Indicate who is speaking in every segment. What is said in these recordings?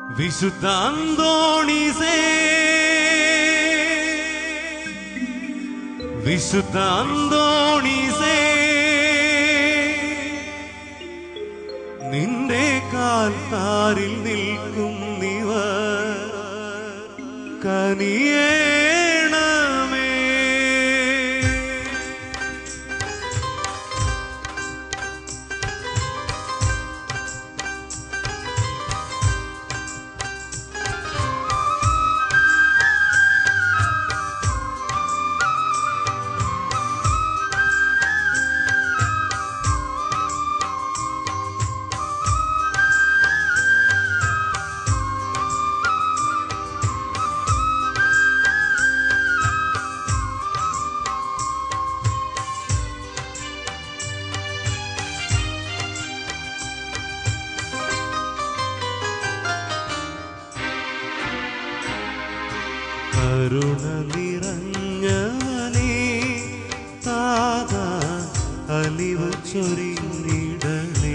Speaker 1: വിശുദ്ധ അന്തോണീസേ വിശുദ്ധ അന്തോണീസേ നിന്റെ കാൽത്താരിൽ നിൽക്കും നിവ കനിയേണമേ കരുണ നിറഞ്ഞവനേ താത അലിവ് ചൊരിഞ്ഞിടണേ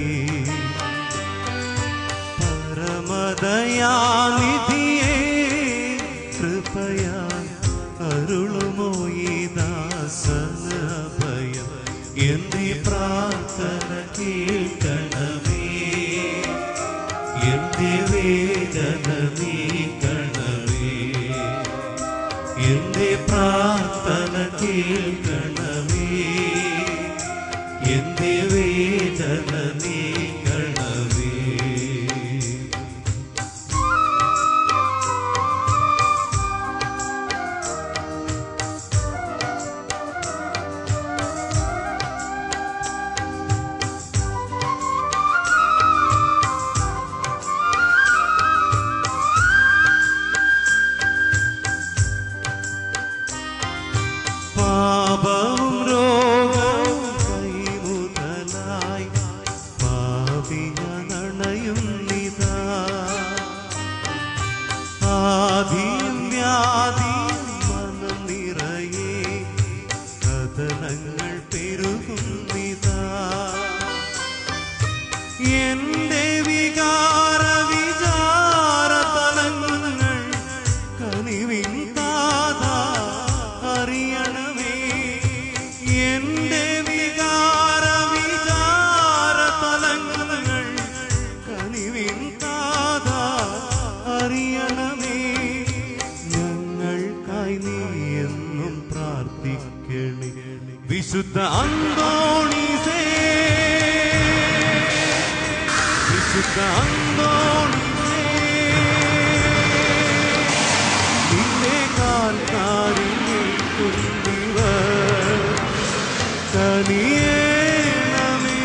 Speaker 1: പരമദയാനിധിയേ കൃപയാ അരുളുമോ ഈ ദാസന ഭയം എന്നീ പ്രാർത്ഥന കേൾക്കണമേ എന്റെ വേദന നീക്കണമേ എന്റെ പ്രാർത്ഥന കേൾക്കണമേ എന്റെ വേദന നീക്കണമേ പാപവും രോഗവും കൈമുതലായി പാപിയ നണയും നിതാ ആദിയും വ്യാധിയും മനം നിറയെ കഥനങ്ങൾ പെരുകുന്നിതാ എന്റെ വികാര വിചാര തലങ്ങൾ കനിവിൻ താതാ അറിയണമേ എന്റെ വികാര വിചാര തലങ്ങൾ കനിവിൻ താതാ അറിയണമേ ഞങ്ങൾക്കായി നീ എന്നും പ്രാർത്ഥിക്കണേ വിശുദ്ധ അന്തോണീസേ വിശുദ്ധ അന്തോണീസേ നിന്റെ കാൽക്കാരിൽ നിൽക്കുന്നവർ കനിയേണമേ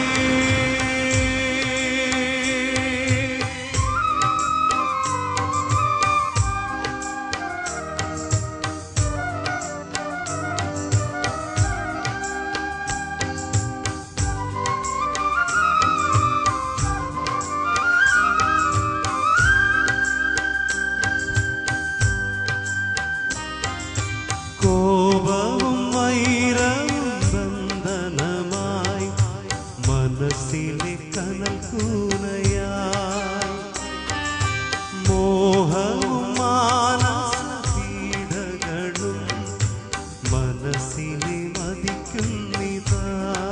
Speaker 1: കോപവും വൈരവും ബന്ധനമായി മനസ്സിലെ കനൽ കൂനയായി മോഹവും മാനസ പീഡകളും മനസ്സിനെ മതിക്കുന്നിതാ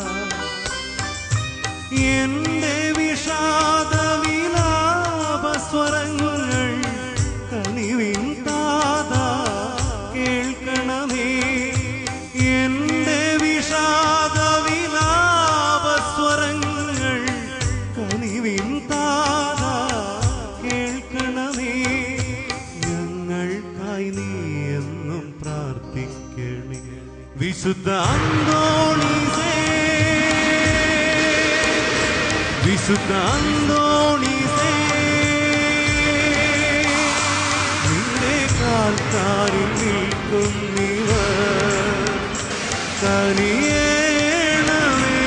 Speaker 1: എന്റെ വിഷാദ വിലാപ സ്വരങ്ങൾ കനിവിൻ താതാ കേൾക്കണമേ എന്റെ വിഷാദ വിലാപ സ്വരങ്ങൾ കനിവിൻ താതാ കേൾക്കണമേ ഞങ്ങൾക്കായി നീ എന്നും പ്രാർത്ഥിക്കണേ വിശുദ്ധ അന്തോണീസേ വിശുദ്ധ അന്തോണീസേ നിന്റെ കാൽക്കാരിൽ നിൽക്കുന്നിവർ കനിയേണമേ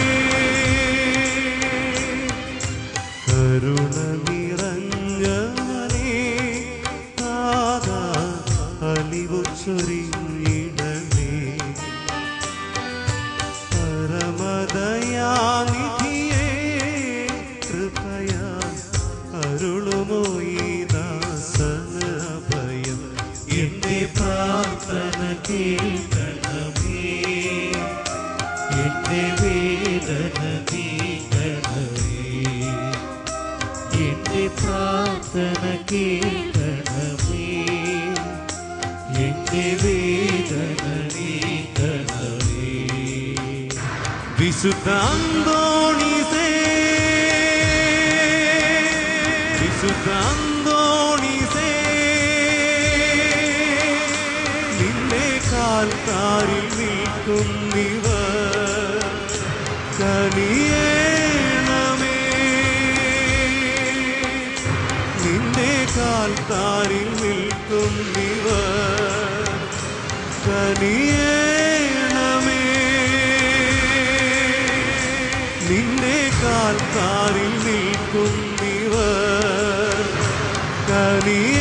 Speaker 1: കരുണ നിറഞ്ഞവനേ താതാ അലിവു ചൊരിഞ്ഞിടണേ പരമദയാനിധിയേ കൃപയാ അരുളുമോ ഈ ദാ
Speaker 2: കേൾക്കണമേ എന്റെ വേദന നീക്കണമേ എന്റെ പ്രാർത്ഥന കേൾക്കണമേ എന്റെ വേദന നീക്കണമേ
Speaker 1: വിശുദ്ധ അന്തോണീസേ വിശുദ്ധ അന്തോണീസേ നിന്റെ കാൽക്കാരിൽ നിൽക്കുന്നിവർ കനിയേണമേ നിന്റെ കാൽക്കാരിൽ നിൽക്കുന്നിവർ കനിയേണമേ നിന്റെ കാൽക്കാരിൽ നിൽക്കുന്നിവർ കനിയ